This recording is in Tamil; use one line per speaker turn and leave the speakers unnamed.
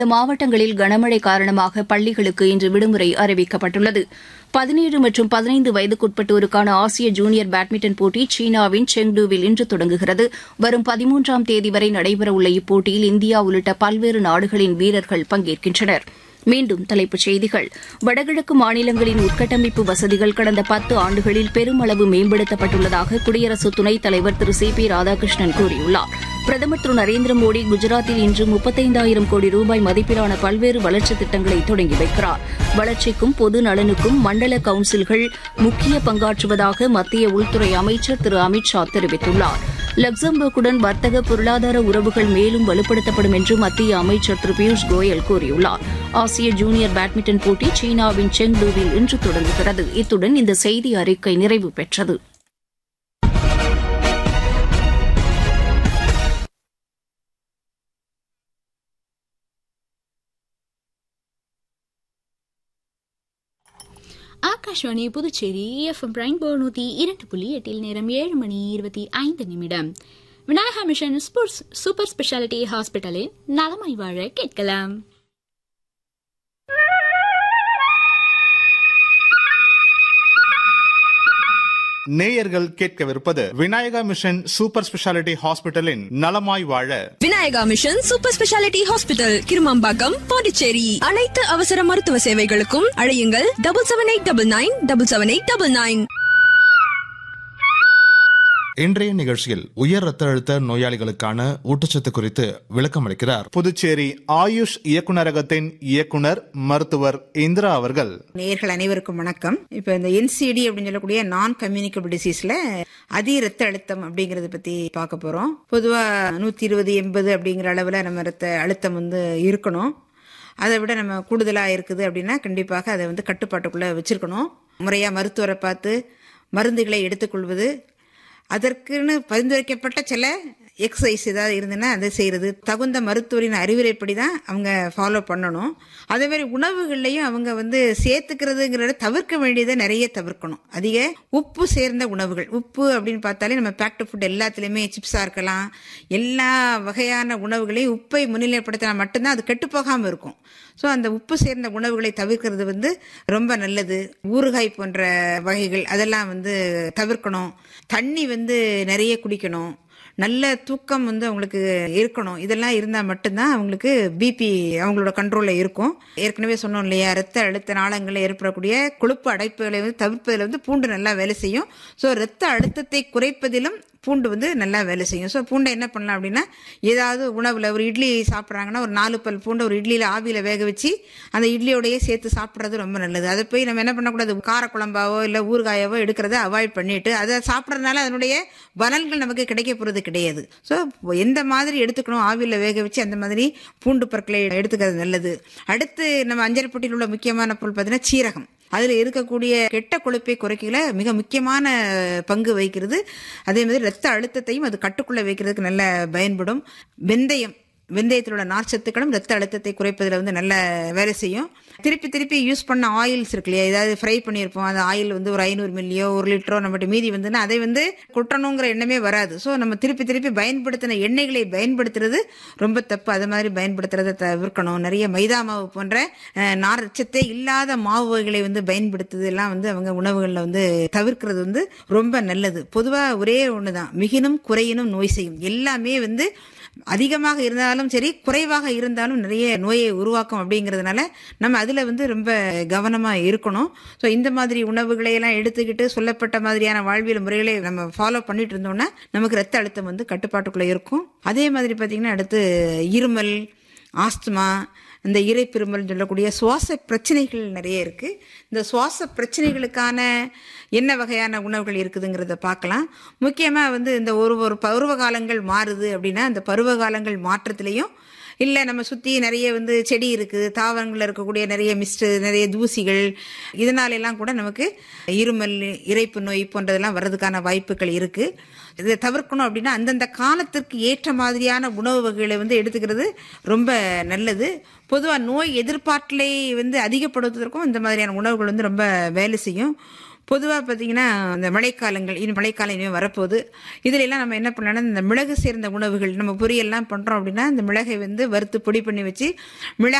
இந்த மாவட்டங்களில் கனமழை காரணமாக பள்ளிகளுக்கு இன்று விடுமுறை அறிவிக்கப்பட்டுள்ளது பதினேழு மற்றும் பதினைந்து வயதுக்குட்பட்டோருக்கான ஆசிய ஜூனியர் பேட்மிண்டன் போட்டி சீனாவின் செங்டூவில் இன்று தொடங்குகிறது வரும் பதிமூன்றாம் தேதி வரை நடைபெறவுள்ள இப்போட்டியில் இந்தியா உள்ளிட்ட பல்வேறு நாடுகளின் வீரர்கள் பங்கேற்கின்றனர் மீண்டும் தலைப்புச் செய்திகள் வடகிழக்கு மாநிலங்களின் உட்கட்டமைப்பு வசதிகள் கடந்த பத்து ஆண்டுகளில் பெருமளவு மேம்படுத்தப்பட்டுள்ளதாக குடியரசு துணைத் தலைவர் திரு சி பி ராதாகிருஷ்ணன் கூறியுள்ளார் பிரதமர் திரு நரேந்திர மோடி குஜராத்தில் இன்று முப்பத்தைந்தாயிரம் கோடி ரூபாய் மதிப்பிலான பல்வேறு வளர்ச்சித் திட்டங்களை தொடங்கி வைக்கிறார் வளர்ச்சிக்கும் பொது நலனுக்கும் மண்டல கவுன்சில்கள் முக்கிய பங்காற்றுவதாக மத்திய உள்துறை அமைச்சர் திரு அமித் ஷா தெரிவித்துள்ளார் லக்சம்பர்க்குடன் வர்த்தக பொருளாதார உறவுகள் மேலும் வலுப்படுத்தப்படும் என்று மத்திய அமைச்சர் திரு பியூஷ் கோயல் கூறியுள்ளார் ஆசிய ஜூனியர் பேட்மிண்டன் போட்டி சீனாவின் செங்டூவில் இன்று தொடங்குகிறது இத்துடன் இந்த செய்தி அறிக்கை நிறைவு பெற்றது
ஆகாஷ்வாணி புதுச்சேரி எஃப்எம் ரெயின்போ நூத்தி இரண்டு புள்ளி எட்டில் நேரம் ஏழு மணி இருபத்தி ஐந்து நிமிடம் விநாயகா மிஷன் சூப்பர் ஸ்பெஷாலிட்டி ஹாஸ்பிட்டலில் நலமாய் வாழ கேட்கலாம்
நேயர்கள் கேட்கவிருப்பது விநாயகா மிஷன் சூப்பர் ஸ்பெஷாலிட்டி ஹாஸ்பிட்டலின் நலமாய் வாழ
Vinayaka mission super speciality hospital Kirumampakkam Pondicherry அனைத்து அவசர மருத்துவ சேவைகளுக்கும் அழையுங்கள் double seven eight double nine double seven eight double nine
இன்றைய நிகழ்ச்சியில் உயர் ரத்த அழுத்த நோயாளிகளுக்கான ஊட்டச்சத்து குறித்து விளக்கம் அளிக்கிறார் புதுச்சேரி ஆயுஷ் இயக்குநரகத்தின் இயக்குனர் மருத்துவர் இந்திரா அவர்கள்
நேர்கள் அனைவருக்கும் வணக்கம் இப்போ இந்த என்சிடி அப்படின்னு சொல்லக்கூடிய நான் கம்யூனிகபிள் டிசீஸ்ல அதி ரத்த அழுத்தம் அப்படிங்கறத பத்தி பார்க்க போறோம் பொதுவா நூத்தி இருபது எண்பது அப்படிங்கிற அளவுல நம்ம ரத்த அழுத்தம் வந்து இருக்கணும் அதை விட நம்ம கூடுதலா இருக்குது அப்படின்னா கண்டிப்பாக அதை வந்து கட்டுப்பாட்டுக்குள்ள வச்சிருக்கணும் முறையா மருத்துவரை பார்த்து மருந்துகளை எடுத்துக்கொள்வது அதற்குன்னு பரிந்துரைக்கப்பட்ட சில எக்ஸசைஸ் ஏதாவது இருந்ததுன்னா அதை செய்யறது தகுந்த மருத்துவரின் அறிவுரைப்படி தான் அவங்க ஃபாலோ பண்ணணும் அதே மாதிரி உணவுகள்லையும் அவங்க வந்து சேர்த்துக்கிறதுங்கிறத தவிர்க்க வேண்டியதை நிறைய தவிர்க்கணும் அதிக உப்பு சேர்ந்த உணவுகள் உப்பு அப்படின்னு பார்த்தாலே நம்ம பேக்டு ஃபுட் எல்லாத்துலேயுமே சிப்ஸாக இருக்கலாம் எல்லா வகையான உணவுகளையும் உப்பை முன்னிலைப்படுத்தினா மட்டும்தான் அது கெட்டு போகாமல் இருக்கும் ஸோ அந்த உப்பு சேர்ந்த உணவுகளை தவிர்க்கிறது வந்து ரொம்ப நல்லது ஊறுகாய் போன்ற வகைகள் அதெல்லாம் வந்து தவிர்க்கணும் தண்ணி வந்து நிறைய குடிக்கணும் நல்ல தூக்கம் வந்து அவங்களுக்கு இருக்கணும் இதெல்லாம் இருந்தால் மட்டும்தான் அவங்களுக்கு பிபி அவங்களோட கண்ட்ரோலில் இருக்கும் ஏற்கனவே சொன்னோம் இல்லையா ரத்த அழுத்த நாளங்களில் ஏற்படக்கூடிய கொழுப்பு அடைப்புகளை வந்து தவிர்ப்பதில் வந்து பூண்டு நல்லா வேலை செய்யும் ஸோ ரத்த அழுத்தத்தை குறைப்பதிலும் பூண்டு வந்து நல்லா வேலை செய்யும் ஸோ பூண்டை என்ன பண்ணலாம் அப்படின்னா ஏதாவது உணவில் ஒரு இட்லி சாப்பிட்றாங்கன்னா ஒரு நாலு பல் பூண்டை ஒரு இட்லியில் ஆவியில் வேக வச்சு அந்த இட்லியோடையே சேர்த்து சாப்பிட்றது ரொம்ப நல்லது அதை போய் நம்ம என்ன பண்ணக்கூடாது காரக்குழம்பாவோ இல்லை ஊறுகாயாவோ எடுக்கிறத அவாய்ட் பண்ணிட்டு அதை சாப்பிட்றதுனால அதனுடைய பலன்கள் நமக்கு கிடைக்க போகிறது கிடையாது ஸோ எந்த மாதிரி எடுத்துக்கணும் ஆவியில் வேக வச்சு அந்த மாதிரி பூண்டு பற்களை எடுத்துக்கிறது நல்லது அடுத்து நம்ம அஞ்சரைப்பட்டியில் உள்ள முக்கியமான பொருள் பார்த்தீங்கன்னா சீரகம் அதில் இருக்கக்கூடிய கெட்ட கொழுப்பை குறைக்கல மிக முக்கியமான பங்கு வகிக்கிறது அதே மாதிரி ரத்த அழுத்தத்தையும் அது கட்டுக்குள்ள வைக்கிறதுக்கு நல்ல பயன்படும் வெந்தயம் வெந்தயத்தில் உள்ள நார்ச்சத்துக்களும் ரத்த அழுத்தத்தை குறைப்பதில் வந்து நல்ல வேலை செய்யும் திருப்பி திருப்பி யூஸ் பண்ண ஆயில்ஸ் இருக்கு இல்லையா ஏதாவது ஃப்ரை பண்ணியிருப்போம் அந்த ஆயில் வந்து ஒரு ஐநூறு மில்லியோ ஒரு லிட்டரோ நம்மகிட்ட மீதி வந்துன்னா அதை வந்து கொட்டணுங்கிற எண்ணமே வராது ஸோ நம்ம திருப்பி திருப்பி பயன்படுத்தின எண்ணெய்களை பயன்படுத்துறது ரொம்ப தப்பு அது மாதிரி பயன்படுத்துறதை தவிர்க்கணும் நிறைய மைதா மாவு போன்ற நார்ச்சத்தே இல்லாத மாவு வகைகளை வந்து பயன்படுத்துறது எல்லாம் வந்து அவங்க உணவுகளில் வந்து தவிர்க்கிறது வந்து ரொம்ப நல்லது பொதுவாக ஒரே ஒன்று தான் மிகினும் குறையினும் நோய் செய்யும் எல்லாமே வந்து அதிகமாக இருந்தாலும் சரி குறைவாக இருந்தாலும் நிறைய நோயை உருவாக்கும் அப்படிங்கிறதுனால நம்ம அதில் வந்து ரொம்ப கவனமாக இருக்கணும் ஸோ இந்த மாதிரி உணவுகளை எல்லாம் எடுத்துக்கிட்டு சொல்லப்பட்ட மாதிரியான வாழ்வியல் முறைகளை நம்ம ஃபாலோ பண்ணிட்டு இருந்தோம்னா நமக்கு ரத்த அழுத்தம் வந்து கட்டுப்பாட்டுக்குள்ளே இருக்கும் அதே மாதிரி பார்த்திங்கன்னா அடுத்து இருமல் ஆஸ்துமா இந்த இறைப்பெருமல் சொல்லக்கூடிய சுவாச பிரச்சனைகள் நிறைய இருக்குது இந்த சுவாச பிரச்சனைகளுக்கான என்ன வகையான உணவுகள் இருக்குதுங்கிறத பார்க்கலாம் முக்கியமாக வந்து இந்த ஒரு ஒரு பருவ காலங்கள் மாறுது அப்படின்னா அந்த பருவ காலங்கள் மாற்றத்திலையும் இல்லை நம்ம சுற்றி நிறைய வந்து செடி இருக்குது தாவரங்களில் இருக்கக்கூடிய நிறைய மிஸ்டு நிறைய தூசிகள் இதனால எல்லாம் கூட நமக்கு இருமல் இறைப்பு நோய் போன்றதெல்லாம் வர்றதுக்கான வாய்ப்புகள் இருக்குது இதை தவிர்க்கணும் அப்படின்னா அந்தந்த காலத்திற்கு ஏற்ற மாதிரியான உணவு வகைகளை வந்து எடுத்துக்கிறது ரொம்ப நல்லது பொதுவாக நோய் எதிர்பார்ட்டலை வந்து அதிகப்படுத்துவதற்கும் இந்த மாதிரியான உணவுகள் வந்து ரொம்ப வேலை செய்யும் பொதுவாக பார்த்தீங்கன்னா இந்த மழைக்காலங்கள் இன்னும் மழைக்காலம் இனிமேல் வரப்போகுது இதுல எல்லாம் நம்ம என்ன பண்ணலாம்னா இந்த மிளகு சேர்ந்த உணவுகள் நம்ம பொரியல்லாம் பண்ணுறோம் அப்படின்னா இந்த மிளகை வந்து வறுத்து பொடி பண்ணி வச்சு மிளகு